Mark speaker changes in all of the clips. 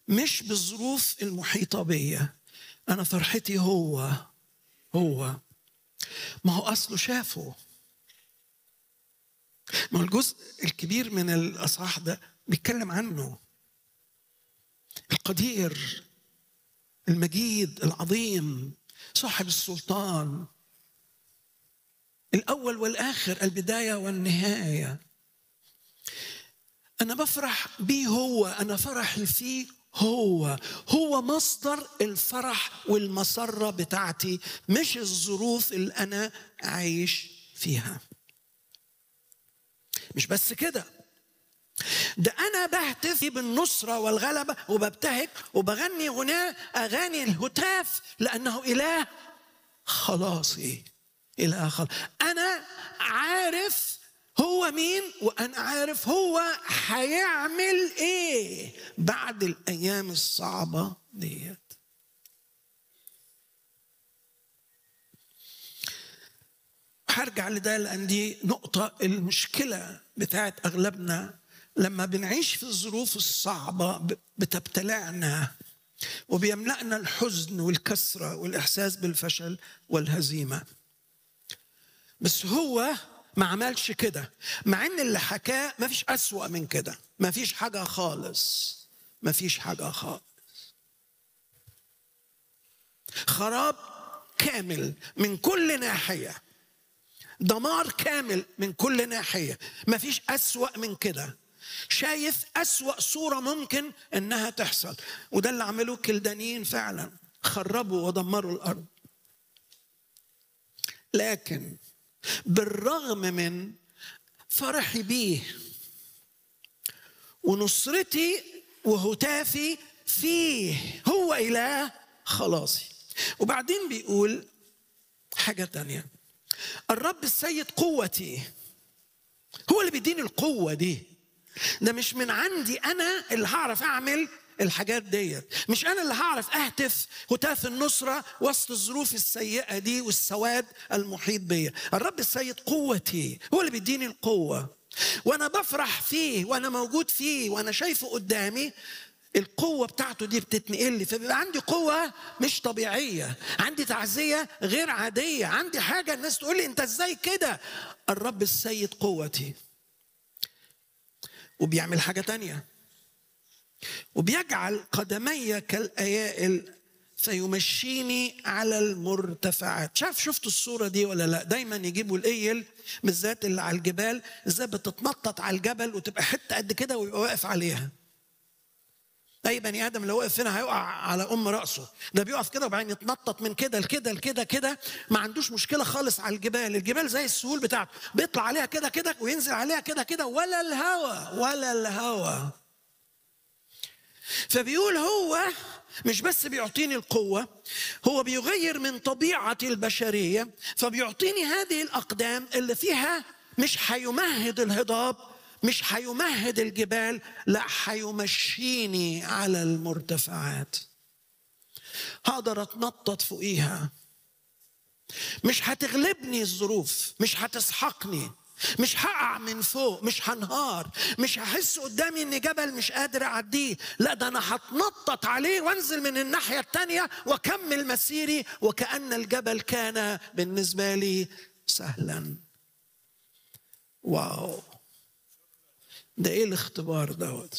Speaker 1: مش بالظروف المحيطة بيا أنا فرحتي هو هو ما هو أصله شافه ما هو الجزء الكبير من الأصحاح ده بيتكلم عنه القدير المجيد العظيم صاحب السلطان الأول والآخر البداية والنهاية أنا بفرح بيه هو أنا فرحي فيه هو هو مصدر الفرح والمسرة بتاعتي مش الظروف اللي أنا عايش فيها مش بس كده ده أنا بهتف بالنصرة والغلبة وببتهج وبغني غناء أغاني الهتاف لأنه إله خلاصي إله خلاص أنا عارف هو مين وانا عارف هو هيعمل ايه بعد الايام الصعبه ديت هرجع لده لان دي نقطه المشكله بتاعت اغلبنا لما بنعيش في الظروف الصعبه بتبتلعنا وبيملأنا الحزن والكسره والاحساس بالفشل والهزيمه بس هو ما عملش كده مع ان اللي حكاه ما فيش أسوأ من كده ما فيش حاجة خالص ما فيش حاجة خالص خراب كامل من كل ناحية دمار كامل من كل ناحية ما فيش أسوأ من كده شايف أسوأ صورة ممكن إنها تحصل وده اللي عملوه كلدانيين فعلا خربوا ودمروا الأرض لكن بالرغم من فرحي بيه ونصرتي وهتافي فيه هو إله خلاصي وبعدين بيقول حاجة تانية الرب السيد قوتي هو اللي بيديني القوة دي ده مش من عندي أنا اللي هعرف أعمل الحاجات ديت مش انا اللي هعرف اهتف هتاف النصره وسط الظروف السيئه دي والسواد المحيط بيا الرب السيد قوتي هو اللي بيديني القوه وانا بفرح فيه وانا موجود فيه وانا شايفه قدامي القوة بتاعته دي بتتنقل لي فبيبقى عندي قوة مش طبيعية عندي تعزية غير عادية عندي حاجة الناس تقول لي انت ازاي كده الرب السيد قوتي وبيعمل حاجة تانية وبيجعل قدمي كالايائل فيمشيني على المرتفعات شاف شفتوا الصورة دي ولا لا دايما يجيبوا الايل بالذات اللي على الجبال ازاي بتتنطط على الجبل وتبقى حتة قد كده ويبقى واقف عليها اي بني ادم لو وقف هنا هيقع على ام راسه ده بيقف كده وبعدين يتنطط من كده لكده لكده كده ما عندوش مشكله خالص على الجبال الجبال زي السهول بتاعته بيطلع عليها كده كده وينزل عليها كده كده ولا الهوى ولا الهوى فبيقول هو مش بس بيعطيني القوة هو بيغير من طبيعة البشرية فبيعطيني هذه الأقدام اللي فيها مش هيمهد الهضاب مش هيمهد الجبال لا هيمشيني على المرتفعات هقدر اتنطط فوقيها مش هتغلبني الظروف مش هتسحقني مش هقع من فوق مش هنهار مش هحس قدامي ان جبل مش قادر اعديه لا ده انا هتنطط عليه وانزل من الناحيه التانيه واكمل مسيري وكان الجبل كان بالنسبه لي سهلا واو ده ايه الاختبار دوت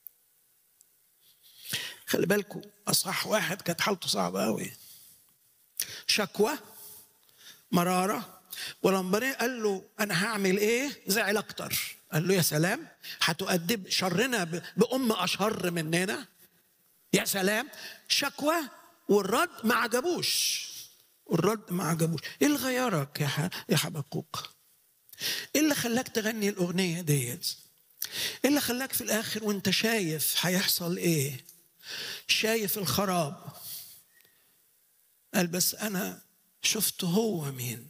Speaker 1: خلي بالكم اصح واحد كانت حالته صعبه قوي شكوى مراره ولما قال له انا هعمل ايه زعل اكتر قال له يا سلام هتؤدب شرنا بام اشر مننا يا سلام شكوى والرد ما عجبوش والرد ما عجبوش ايه اللي غيرك يا ح... يا حبقوق ايه اللي خلاك تغني الاغنيه ديت ايه اللي خلاك في الاخر وانت شايف هيحصل ايه شايف الخراب قال بس انا شفت هو مين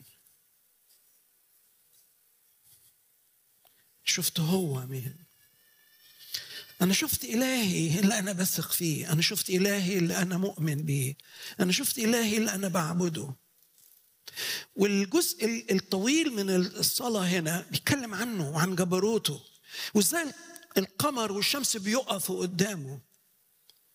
Speaker 1: شفت هو مين أنا شفت إلهي اللي أنا بثق فيه أنا شفت إلهي اللي أنا مؤمن بيه أنا شفت إلهي اللي أنا بعبده والجزء الطويل من الصلاة هنا بيتكلم عنه وعن جبروته وإزاي القمر والشمس بيقفوا قدامه